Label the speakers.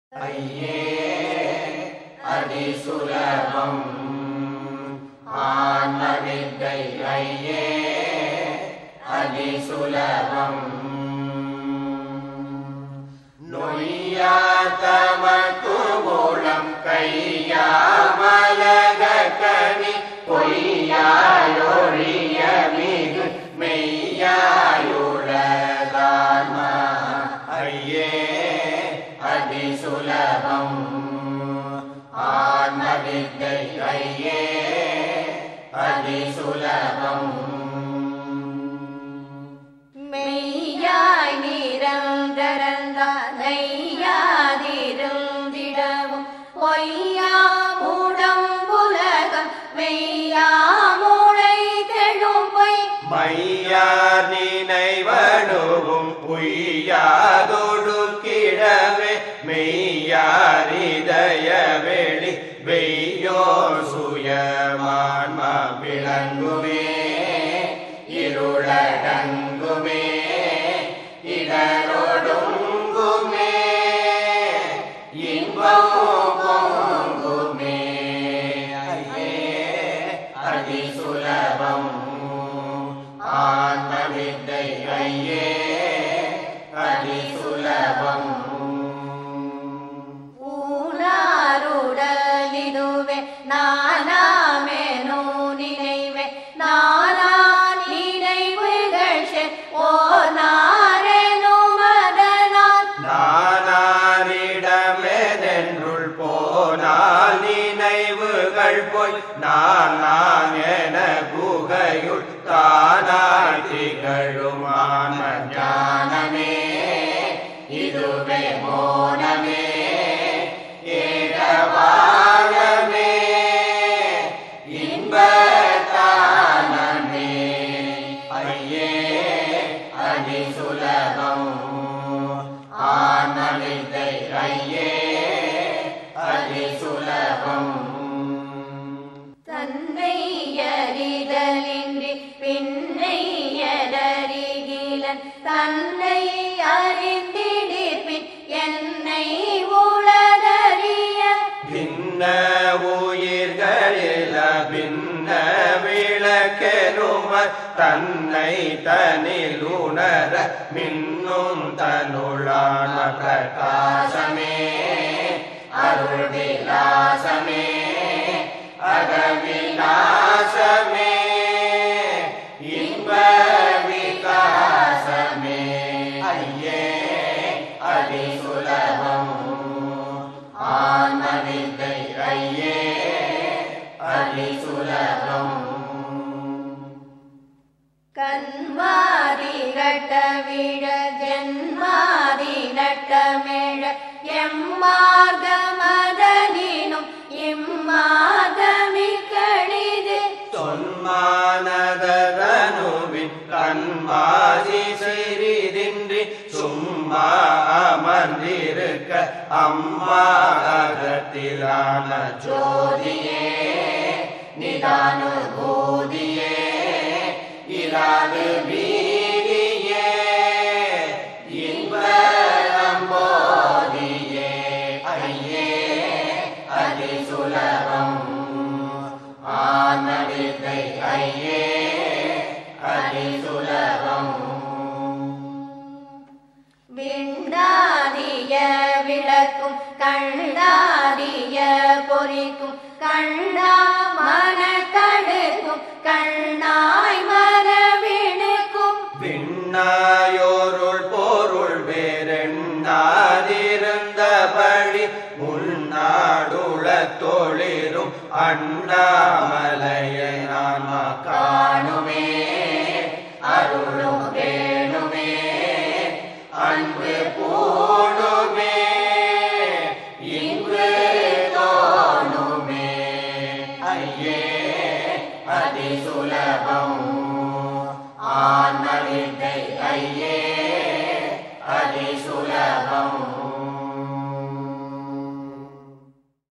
Speaker 1: ஐயே அதிசுலபம் ஆன்மவித்தை ஐயே அதிசுலபம் நொய்யாத்தமத்து மூலம் கையாமலக கனி பொய்யாயொழிய மிகு மெய்யாயுளதான்மா ஐயே அதிசுலபம் ஆன்மவித்தை ஐயே அதிசுலபம்
Speaker 2: மெய்யாய் நிரந்தரந்தாதையாதிருந்திடவும் பொய்யாமுடம் உலகம் மெய்யாமுடை தெழும் பொய்
Speaker 1: மையார் நினைவனுவும் உய்யாதொடு கிழவே மெய்யாரிதய வெளி வெய்யோர் சுயமான்ம விளங்குமே இருளடங்குமே இடரொடுங்குமே இன்பம் பொங்குமே ஐயே அதிசுலபம் ஆன்மவித்தை ஐயே அதிசுலபம்
Speaker 2: ஊனாருடலிதுவே நானாமெனோ நினைவே நானா நினைவுகள் செ- ஓ நாரெனோ மதனால்
Speaker 1: நானாரிடமெதென்றுள் போனால் நினைவுகள் போய் நான் நான் என குகையுள் தானாய் திகழுமான ஞானமே இதுவே மோனமே ஏகவாழமே இன்பத்தானமே ஐயே அதிசுலபம் ஆனவித்தை ஐயே அதிசுலபம்
Speaker 2: தன்னை அறிதலின்றி பின்னை எதறிகிலன் தன்னை அறிந்திடிப்பின் என்னை உளதறிய
Speaker 1: பின்ன உயிர்களில பின்ன விளக்கெரும தன்னை தனில் உணர மின்னும் தனுளான பிரகாசமே அருள் விலாசமே அகவிலாசமே இன்ப விகாசமே ஐயே அதிசுலபம் ஆன்மவித்தை ஐயே அதிசுலபம்
Speaker 2: கண்மாரி கட்டவிழ ஜென்மாரி நட்டமிழ எம்மார்கமதனினும் இம்மார்கமி கணிது
Speaker 1: தொன்மானதனுவின் கண்மாசி சிறிதின்றி சும்மா அமர்ந்திருக்க அம்மா அகத்திலான ஜோதியே நிதானுபூதியே இராது வீதியே இன்பம்போதியே ஐயே அதிசுலபம் ஆனவித்தை ஐயே அதிசுலபம்
Speaker 2: விண்ணாதிய விளக்கும் கண்ணாதிய பொறிக்கும் கண்ணா மன தடுக்கும் கண்ணாய் மரவிணுக்கும்
Speaker 1: விண்ணாயோருள் பொருள் வேறெண்ணாதிருந்தபடி முன்னாடுள தொழிலும் அண்ணாமலையை நாம காணுமே அருளும் வேணுமே அன்பு போடுமே இன்று தோணுமே ஐயே அதிசுலபம் ஆன்மவித்தை ஐயே அதிசுலபம்